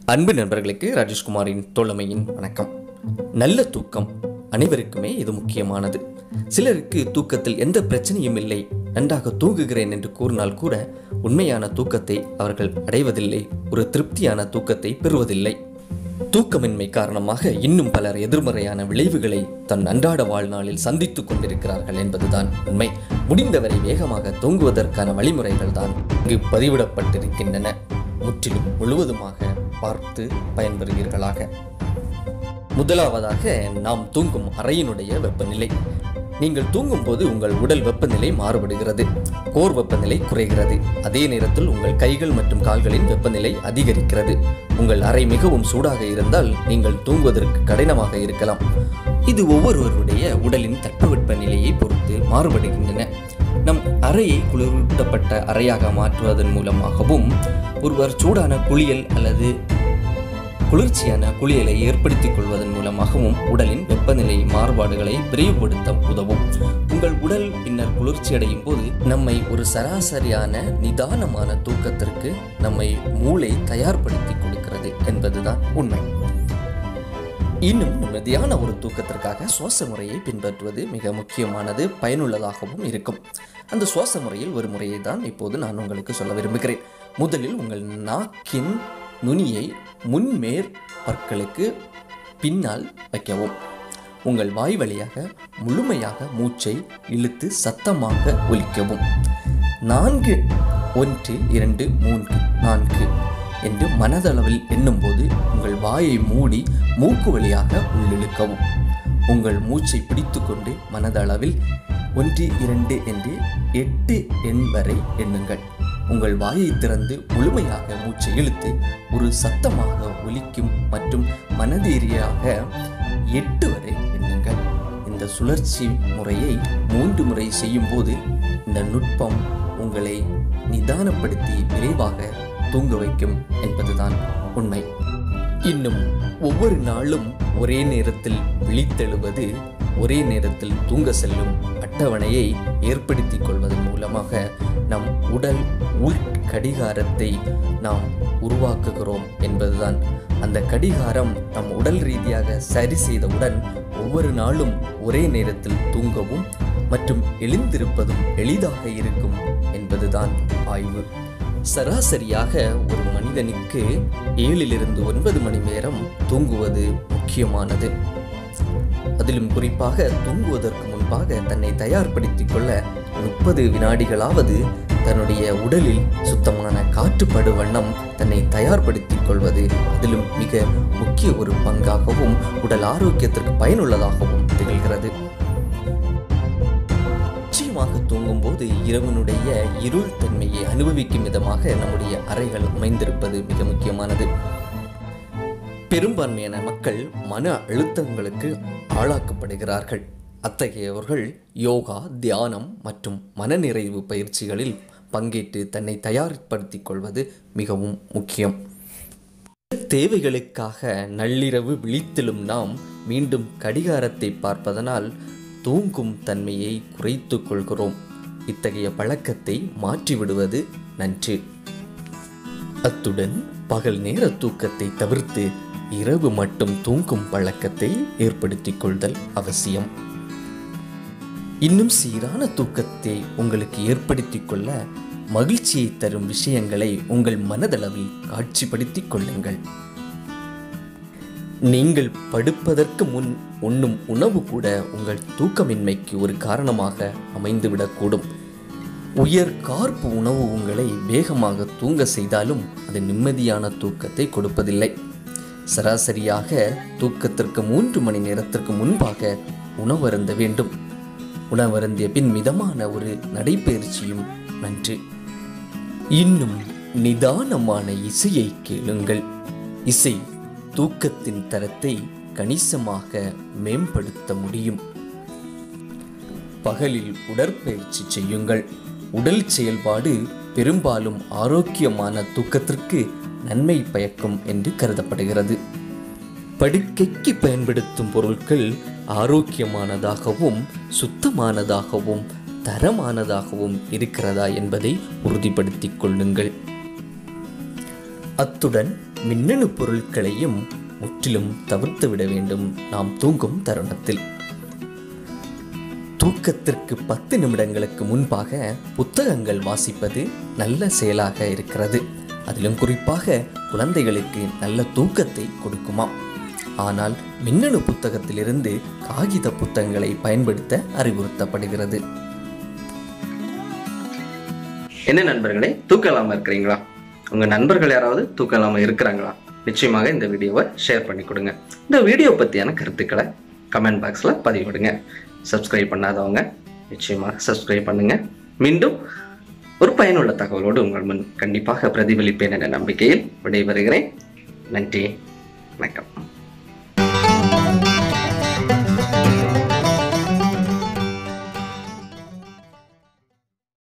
அன்பு நண்பர்களுக்கு ராஜேஷ்குமாரின் தோழமையின் வணக்கம் நல்ல தூக்கம் அனைவருக்குமே இது முக்கியமானது சிலருக்கு தூக்கத்தில் எந்த பிரச்சனையும் இல்லை நன்றாக தூங்குகிறேன் என்று கூறினால் கூட உண்மையான தூக்கத்தை அவர்கள் அடைவதில்லை ஒரு திருப்தியான தூக்கத்தை பெறுவதில்லை தூக்கமின்மை காரணமாக இன்னும் பலர் எதிர்மறையான விளைவுகளை தன் அன்றாட வாழ்நாளில் சந்தித்துக் கொண்டிருக்கிறார்கள் என்பதுதான் உண்மை முடிந்தவரை வேகமாக தூங்குவதற்கான வழிமுறைகள் தான் இங்கு பதிவிடப்பட்டிருக்கின்றன முற்றிலும் முழுவதுமாக பார்த்து பயன்பெறுவீர்களாக முதலாவதாக நாம் தூங்கும் அறையினுடைய வெப்பநிலை நீங்கள் தூங்கும்போது உங்கள் உடல் வெப்பநிலை மாறுபடுகிறது கோர் வெப்பநிலை குறைகிறது அதே நேரத்தில் உங்கள் கைகள் மற்றும் கால்களின் வெப்பநிலை அதிகரிக்கிறது உங்கள் அறை மிகவும் சூடாக இருந்தால் நீங்கள் தூங்குவதற்கு கடினமாக இருக்கலாம் இது ஒவ்வொருவருடைய உடலின் தட்பவெப்ப நிலையை பொறுத்து மாறுபடுகின்றன நம் அறையை குளிரூட்டப்பட்ட அறையாக மாற்றுவதன் மூலமாகவும் ஒருவர் சூடான குளியல் அல்லது குளிர்ச்சியான குளியலை ஏற்படுத்திக் கொள்வதன் மூலமாகவும் உடலின் வெப்பநிலை மாறுபாடுகளை விரைவுபடுத்த உதவும் உங்கள் உடல் பின்னர் குளிர்ச்சியடையும் போது நம்மை ஒரு சராசரியான நிதானமான தூக்கத்திற்கு நம்மை மூளை தயார்படுத்தி கொடுக்கிறது என்பதுதான் உண்மை இன்னும் நிம்மதியான ஒரு தூக்கத்திற்காக சுவாச முறையை பின்பற்றுவது மிக முக்கியமானது பயனுள்ளதாகவும் இருக்கும் அந்த சுவாச முறையில் ஒரு முறையை தான் இப்போது நான் உங்களுக்கு சொல்ல விரும்புகிறேன் முதலில் உங்கள் நாக்கின் நுனியை முன்மேற் பற்களுக்கு பின்னால் வைக்கவும் உங்கள் வாய் வழியாக முழுமையாக மூச்சை இழுத்து சத்தமாக ஒலிக்கவும் நான்கு ஒன்று இரண்டு மூன்று நான்கு என்று மனதளவில் எண்ணும்போது உங்கள் வாயை மூடி மூக்கு வழியாக உள்ளிழுக்கவும் உங்கள் மூச்சை பிடித்துக்கொண்டு மனதளவில் ஒன்று இரண்டு என்று எட்டு எண் வரை எண்ணுங்கள் உங்கள் வாயை திறந்து முழுமையாக மூச்சை இழுத்து ஒரு சத்தமாக ஒலிக்கும் மற்றும் மனதீரியாக எட்டு வரை எண்ணுங்கள் இந்த சுழற்சி முறையை மூன்று முறை செய்யும்போது இந்த நுட்பம் உங்களை நிதானப்படுத்தி விரைவாக தூங்க வைக்கும் என்பதுதான் உண்மை இன்னும் ஒவ்வொரு நாளும் ஒரே நேரத்தில் விழித்தெழுவது ஒரே நேரத்தில் தூங்க செல்லும் அட்டவணையை ஏற்படுத்திக் கொள்வதன் மூலமாக நம் உடல் உள் கடிகாரத்தை நாம் உருவாக்குகிறோம் என்பதுதான் அந்த கடிகாரம் நம் உடல் ரீதியாக சரி செய்தவுடன் ஒவ்வொரு நாளும் ஒரே நேரத்தில் தூங்கவும் மற்றும் எழுந்திருப்பதும் எளிதாக இருக்கும் என்பதுதான் ஆய்வு சராசரியாக ஒரு மனிதனுக்கு ஏழிலிருந்து ஒன்பது மணி நேரம் தூங்குவது முக்கியமானது அதிலும் குறிப்பாக தூங்குவதற்கு முன்பாக தன்னை தயார்படுத்திக் கொள்ள முப்பது வினாடிகளாவது தன்னுடைய உடலில் சுத்தமான காற்றுப்படு வண்ணம் தன்னை தயார்படுத்திக் கொள்வது அதிலும் மிக முக்கிய ஒரு பங்காகவும் உடல் ஆரோக்கியத்திற்கு பயனுள்ளதாகவும் திகழ்கிறது நிச்சயமாக தூங்கும்போது இரவனுடைய இருள் தன்மையை அனுபவிக்கும் விதமாக நம்முடைய அறைகள் அமைந்திருப்பது மிக முக்கியமானது பெரும்பான்மையான மக்கள் மன அழுத்தங்களுக்கு ஆளாக்கப்படுகிறார்கள் அத்தகையவர்கள் யோகா தியானம் மற்றும் மனநிறைவு பயிற்சிகளில் பங்கேற்று தன்னை தயார்படுத்திக் கொள்வது மிகவும் முக்கியம் தேவைகளுக்காக நள்ளிரவு விழித்திலும் நாம் மீண்டும் கடிகாரத்தை பார்ப்பதனால் தூங்கும் தன்மையை குறைத்து கொள்கிறோம் இத்தகைய பழக்கத்தை மாற்றிவிடுவது நன்று அத்துடன் பகல் நேர தூக்கத்தை தவிர்த்து இரவு மட்டும் தூங்கும் பழக்கத்தை ஏற்படுத்திக் கொள்தல் அவசியம் இன்னும் சீரான தூக்கத்தை உங்களுக்கு ஏற்படுத்திக் கொள்ள மகிழ்ச்சியை தரும் விஷயங்களை உங்கள் மனதளவில் காட்சிப்படுத்திக் கொள்ளுங்கள் நீங்கள் படுப்பதற்கு முன் உண்ணும் உணவு கூட உங்கள் தூக்கமின்மைக்கு ஒரு காரணமாக அமைந்துவிடக்கூடும் உயர் கார்ப்பு உணவு உங்களை வேகமாக தூங்க செய்தாலும் அது நிம்மதியான தூக்கத்தை கொடுப்பதில்லை சராசரியாக தூக்கத்திற்கு மூன்று மணி நேரத்திற்கு முன்பாக உணவருந்த வேண்டும் உணவருந்திய பின் மிதமான ஒரு நடைபயிற்சியும் நன்று இன்னும் நிதானமான இசையை கேளுங்கள் இசை தூக்கத்தின் தரத்தை கணிசமாக மேம்படுத்த முடியும் பகலில் உடற்பயிற்சி செய்யுங்கள் உடல் செயல்பாடு பெரும்பாலும் ஆரோக்கியமான தூக்கத்திற்கு நன்மை பயக்கும் என்று கருதப்படுகிறது படுக்கைக்கு பயன்படுத்தும் பொருட்கள் ஆரோக்கியமானதாகவும் சுத்தமானதாகவும் தரமானதாகவும் இருக்கிறதா என்பதை உறுதிப்படுத்திக் கொள்ளுங்கள் அத்துடன் மின்னணு பொருட்களையும் முற்றிலும் தவிர்த்து விட வேண்டும் நாம் தூங்கும் தருணத்தில் தூக்கத்திற்கு பத்து நிமிடங்களுக்கு முன்பாக புத்தகங்கள் வாசிப்பது நல்ல செயலாக இருக்கிறது அதிலும் குறிப்பாக குழந்தைகளுக்கு நல்ல தூக்கத்தை கொடுக்குமாம் ஆனால் மின்னணு புத்தகத்திலிருந்து காகித புத்தகங்களை பயன்படுத்த அறிவுறுத்தப்படுகிறது என்ன நண்பர்களே தூக்கம் இல்லாமல் இருக்கிறீங்களா உங்கள் நண்பர்கள் யாராவது தூக்கம் இல்லாமல் இருக்கிறாங்களா நிச்சயமாக இந்த வீடியோவை ஷேர் பண்ணி கொடுங்க இந்த வீடியோ பற்றியான கருத்துக்களை கமெண்ட் பாக்ஸில் பதிவிடுங்க சப்ஸ்கிரைப் பண்ணாதவங்க நிச்சயமாக சப்ஸ்கிரைப் பண்ணுங்க மீண்டும் ஒரு பயனுள்ள தகவலோடு உங்கள் முன் கண்டிப்பாக பிரதிபலிப்பேன் என்ற நம்பிக்கையில் விடைபெறுகிறேன் நன்றி வணக்கம்